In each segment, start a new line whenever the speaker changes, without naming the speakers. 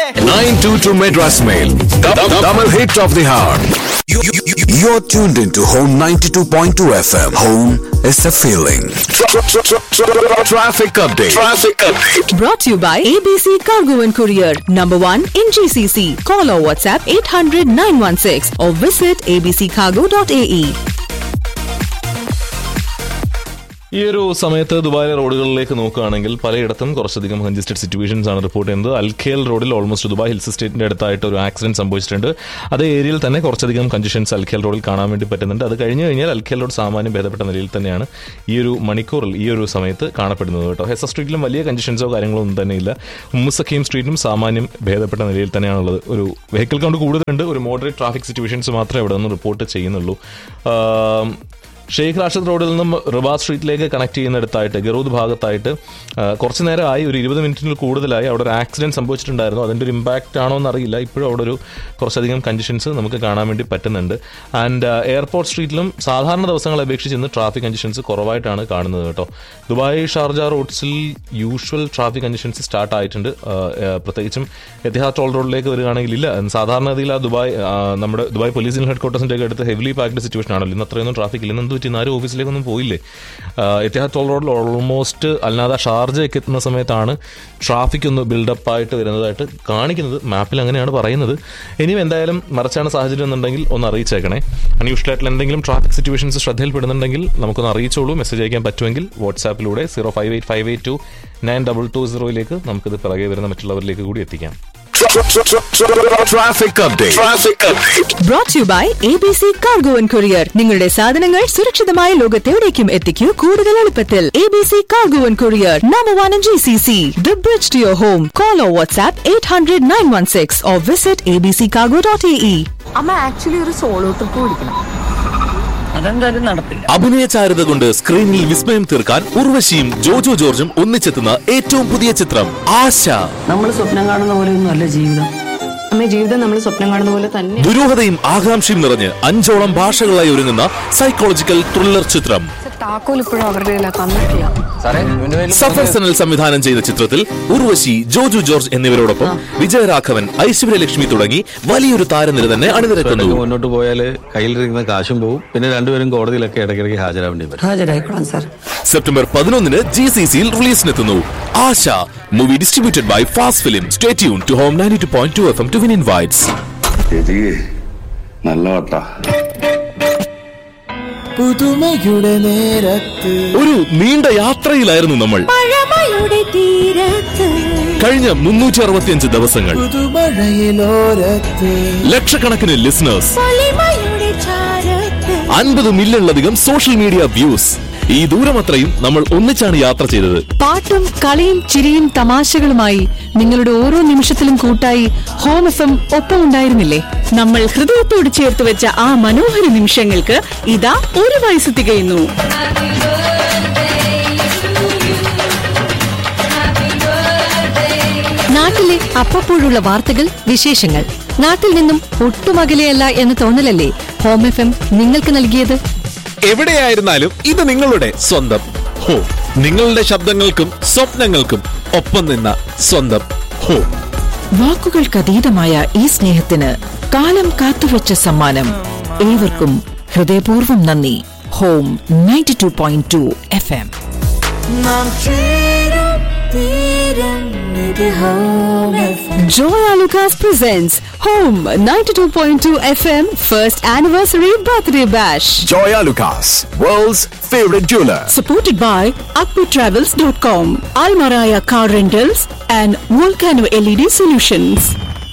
922 Madras Mail. Double hit of the hour. You're tuned into Home 92.2 FM. Home is a feeling. Traffic update. Traffic update.
Brought to you by ABC Cargo and Courier, number one in GCC. Call or WhatsApp 800 916 or visit abccargo.ae.
ഈ ഒരു സമയത്ത് ദുബായിലെ റോഡുകളിലേക്ക് നോക്കുകയാണെങ്കിൽ പലയിടത്തും കുറച്ചധികം congested situations ആണ് report ചെയ്യുന്നത് Al Khail റോഡിൽ ഓൾമോസ്റ്റ് ദുബായ് ഹിൽസ് എസ്റ്റേറ്റിന്റെ അടുത്തായിട്ട് ഒരു ആക്സിഡന്റ് സംഭവിച്ചിട്ടുണ്ട് അതേ ഏരിയയിൽ തന്നെ കുറച്ചധികം കൺജഷൻസ് അൽഖേൽ റോഡിൽ കാണാൻ വേണ്ടി പറ്റുന്നുണ്ട് അത് കഴിഞ്ഞ് കഴിഞ്ഞാൽ അൽഖേൽ റോഡ് സാമാന്യം ഭേദപ്പെട്ട നിലയിൽ തന്നെയാണ് ഈ ഒരു മണിക്കൂറിൽ ഈ ഒരു സമയത്ത് കാണപ്പെടുന്നത് കേട്ടോ ഹെസ സ്ട്രീറ്റിലും വലിയ കൺജഷൻസോ കാര്യങ്ങളോ ഒന്നും തന്നെ ഇല്ല ഉമ്മുസഖീം സ്ട്രീറ്റിലും സാമാന്യം ഭേദപ്പെട്ട നിലയിൽ തന്നെയാണുള്ളത് ഒരു വെഹിക്കിൾ കൗണ്ട് കൂടുതലുണ്ട് ഒരു മോഡറേറ്റ് ട്രാഫിക് സിറ്റുവേഷൻസ് മാത്രമേ ഇവിടെ നിന്ന് റിപ്പോർട്ട് ചെയ്യുന്നുള്ളൂ ആം, ഷെയ്ഖ് റാഷിദ് റോഡിൽ നിന്നും റിവാസ് സ്ട്രീറ്റിലേക്ക് കണക്ട് ചെയ്യുന്നിടത്തായിട്ട് ഗറൂദ് ഭാഗത്തായിട്ട് ആ, കുറച്ച് നേരമായി ഒരു ഇരുപത് മിനിറ്റിന് കൂടുതലായി അവിടെ ഒരു ആക്സിഡന്റ് സംഭവിച്ചിട്ടുണ്ടായിരുന്നു അതിൻ്റെ ഒരു ഇമ്പാക്റ്റ് ആണോ എന്നറിയില്ല ഇപ്പോഴും അവിടെ ഒരു കുറച്ചധികം കണ്ടീഷൻസ് നമുക്ക് കാണാൻ വേണ്ടി പറ്റുന്നുണ്ട് ആൻഡ് എയർപോർട്ട് സ്ട്രീറ്റിലും സാധാരണ ദിവസങ്ങളെ അപേക്ഷിച്ച് ഇന്ന് ട്രാഫിക് കണ്ടീഷൻസ് കുറവായിട്ടാണ് കാണുന്നത് കേട്ടോ ദുബായ് ഷാർജ റോഡ്സിൽ യൂഷ്വൽ ട്രാഫിക് കണ്ടീഷൻസ് സ്റ്റാർട്ട് ആയിട്ടുണ്ട് ആ, ആ, പ്രത്യേകിച്ചും എത്തിഹാദ് ടോൾ റോഡിലേക്ക് വരികയാണെങ്കിൽ ഇല്ല സാധാരണഗതിയിൽ ആ ദുബായ് ആ, നമ്മുടെ ദുബായ് പോലീസ് ഹെഡ് ക്വാർട്ടേഴ്സിൻ്റെ ഒക്കെ അടുത്ത് ഹെവിലി പാക്ഡ് സിറ്റുവേഷൻ ആണല്ലോ ഇന്ന് അത്രയൊന്നും ട്രാഫിക് ഇല്ല ഇന്ന് എന്ത് പറ്റി ഇന്ന് ആരും ഓഫീസിലേക്കൊന്നും പോയില്ലേ ആ, എത്തിഹാദ് ടോൾ റോഡിൽ ഓൾമോസ്റ്റ് അല്ലാതെ ഷാർജയൊക്കെ എത്തുന്ന സമയത്താണ് ട്രാഫിക് ഒന്ന് ബിൽഡപ്പ് ആയിട്ട് വരുന്നതായിട്ട് കാണിക്കുന്നത് മാപ്പിൽ അങ്ങനെയാണ് പറയുന്നത് ഇനിയും എന്തായാലും മറിച്ചാണ് സാഹചര്യം എന്നുണ്ടെങ്കിൽ ഒന്ന് അറിയിച്ചേക്കണേ അൺയൂഷ്വൽ ആയിട്ടുള്ള എന്തെങ്കിലും ട്രാഫിക് സിറ്റുവേഷൻസ് ശ്രദ്ധയിൽപ്പെടുന്നുണ്ടെങ്കിൽ നമുക്കൊന്ന് അറിയിച്ചോളൂ മെസ്സേജ് അയക്കാൻ പറ്റുമെങ്കിൽ വാട്സാപ്പിലൂടെ zero five eight five eight two nine double two സീറോയിലേക്ക് നമുക്കിത് പിറകെ വരുന്ന മറ്റുള്ളവരിലേക്ക് കൂടി എത്തിക്കാം
Traffic update. Traffic update.
Brought to you by ABC Cargo and Courier. നിങ്ങളുടെ സാധനങ്ങൾ സുരക്ഷിതമായ ലോകത്തെവിടേക്കും എത്തിക്കൂ കൂടുതൽ എളുപ്പത്തിൽ ABC Cargo and Courier, number one in GCC. The bridge to your home. Call or WhatsApp 800 916 or visit abccargo.ae.
അമ്മ actually ഒരു solo trip പിടിക്കണം
അതെന്തായാലും നടത്തില്ല
അഭിനയ ചാരുത കൊണ്ട് സ്ക്രീനിൽ വിസ്മയം തീർക്കാൻ ഉർവശിയും ജോജോ ജോർജും ഒന്നിച്ചെത്തുന്ന ഏറ്റവും പുതിയ ചിത്രം ആശ
നമ്മൾ സ്വപ്നം കാണുന്ന പോലെയൊന്നും അല്ല ജീവിതം
അമ്മ ജീവിതം നമ്മൾ സ്വപ്നം കാണുന്ന പോലെ തന്നെ
ദുരൂഹതയും ആകാംക്ഷയും നിറഞ്ഞ് അഞ്ചോളം ഭാഷകളായി ഒരുങ്ങുന്ന സൈക്കോളജിക്കൽ ത്രില്ലർ ചിത്രം
താക്കോൽ ഇപ്പോഴും അവരുടെ കയ്യിലാ തന്നിട്ടില്ല
സഫർ സനൽ സംവിധാനം ചെയ്ത ചിത്രത്തിൽ ഉർവശി ജോജു ജോർജ് എന്നിവരോടൊപ്പം വിജയരാഘവൻ ഐശ്വര്യലക്ഷ്മി തുടങ്ങി വലിയൊരു താരനിര തന്നെ അണിനിരക്കുന്നു
ഇടയ്ക്ക് മുന്നോട്ട് പോയാൽ കയ്യിലിരിക്കുന്ന കാശും പോവും പിന്നെ രണ്ടുപേരും കോടതിയിലൊക്കെ ഇടയ്ക്കിടയ്ക്ക് ഹാജരാവേണ്ടി വരും
ഹാജരായിക്കോളാം സാർ
സെപ്റ്റംബർ പതിനൊന്നിന് ജി സി സിയിൽ റിലീസിനെത്തുന്നു Asha movie distributed by fast film stay tune to home ninety two point two F M to win invites
ചേച്ചി നല്ല വട്ടാ
ഒരു നീണ്ട യാത്രയിലായിരുന്നു നമ്മൾ കഴിഞ്ഞ മുന്നൂറ്റി അറുപത്തിയഞ്ച് ദിവസങ്ങൾ ലക്ഷക്കണക്കിന് ലിസണേഴ്സ് അൻപത് മില്യണിലധികം സോഷ്യൽ മീഡിയ വ്യൂസ് ഈ ദൂരമത്രയും നമ്മൾ ഒന്നിച്ചാണ് യാത്ര ചെയ്തത്
പാട്ടും കളിയും ചിരിയും തമാശകളുമായി നിങ്ങളുടെ ഓരോ നിമിഷത്തിലും കൂട്ടായി ഹോം എഫ് എം ഒപ്പം ഉണ്ടായിരുന്നില്ലേ നമ്മൾ ഹൃദയത്തോട് ചേർത്ത് വെച്ച ആ മനോഹര നിമിഷങ്ങൾക്ക് ഇതാ ഒരു വയസ്സ് തികയുന്നു നാട്ടിലെ അപ്പപ്പോഴുള്ള വാർത്തകൾ വിശേഷങ്ങൾ നാട്ടിൽ നിന്നും ഒട്ടും അകലെയല്ല എന്ന തോന്നലല്ലേ ഹോം എഫ് എം നിങ്ങൾക്ക് നൽകിയത്
എവിടെയായിരുന്നാലും ഇത് നിങ്ങളുടെ സ്വന്തം ഹോ നിങ്ങളുടെ ശബ്ദങ്ങൾക്കും സ്വപ്നങ്ങൾക്കും ഒപ്പം നിന്ന സ്വന്തം ഹോ
വാക്കുകൾക്കതീതമായ ഈ സ്നേഹത്തിന് കാലം കാത്തുവച്ച സമ്മാനം ഏവർക്കും ഹൃദയപൂർവ്വം നന്ദി home ninety two point two F M Joya Lucas presents Home 92.2 FM First Anniversary Birthday Bash.
Joya Lucas, world's favorite jeweler.
Supported by AkpiTravels.com, Almaraya Car Rentals, and Volcano LED Solutions.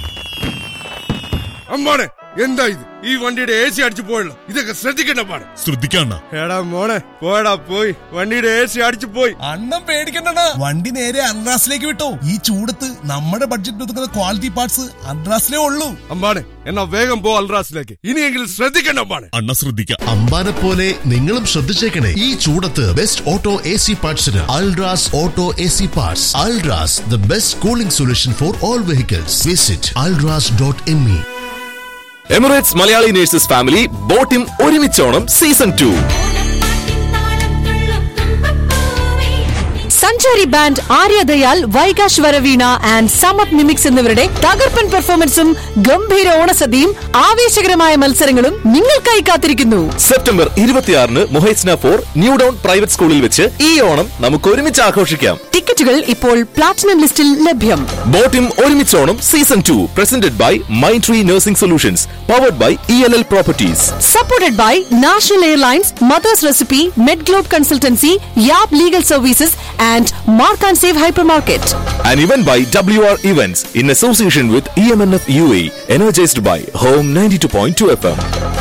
അമ്മാണെ എന്താ ഇത് ഈ വണ്ടിയുടെ A C അടിച്ചു പോയല്ലോ ഇതൊക്കെ ശ്രദ്ധിക്കണ്ട പാടെ
ശ്രദ്ധിക്കണ്ട
എടാ മോളെ പോയടാ പോയി വണ്ടിയുടെ എ സി അടിച്ചു പോയി
അണ്ണം പേടിക്കണ്ട വണ്ടി നേരെ അൺറാസിലേക്ക് വിട്ടോ ഈ ചൂടത്ത് നമ്മുടെ ബഡ്ജറ്റ് ഒതുക്കുന്ന ക്വാളിറ്റി പാർട്സ് അൺറാസിലേ ഉള്ളൂ
അമ്മാണെ എന്നാ വേഗം പോ അൽറാസിലേക്ക് ഇനിയെങ്കിലും ശ്രദ്ധിക്കണ്ട അമ്മാണെ
അണ്ണ ശ്രദ്ധിക്കാം
അമ്പാനെ പോലെ നിങ്ങളും ശ്രദ്ധിച്ചേക്കണേ ഈ ചൂടത്ത് ബെസ്റ്റ് ഓട്ടോ എ സി പാർട്സിന് Ultras auto A C parts Ultras the best cooling solution for all vehicles visit Ultras dot M E
Emirates Malayali nurses family Botim ഒരുമിച്ചോണം season two
Mancheri band Arya Dayal Vaikash Varaveena and Samad mimics എന്നിവരുടെ തകർപ്പൻ പെർഫോമൻസും ഗംഭീര ഓണസദ്യയും ആവേശകരമായ മത്സരങ്ങളും നിങ്ങൾക്കായി കാത്തിരിക്കുന്നു
സെപ്റ്റംബർ ഇരുപത്തിയാറിന് Muhaisnah four New Dawn private സ്കൂളിൽ വെച്ച് ഈ ഓണം നമുക്ക് ഒരുമിച്ച് ആഘോഷിക്കാം
ടിക്കറ്റുകൾ ഇപ്പോൾ പ്ലാറ്റിനം ലിസ്റ്റിൽ ലഭ്യം
ബോട്ടിം ഒരുമിച്ചോണം season two presented by Mind Tree nursing solutions powered by E L L properties
supported by National Airlines Mother's recipe Med Globe consultancy Yab legal services and Mark and Save hyper market
and even by W R events in association with E M N F U A energised by home ninety two point two F M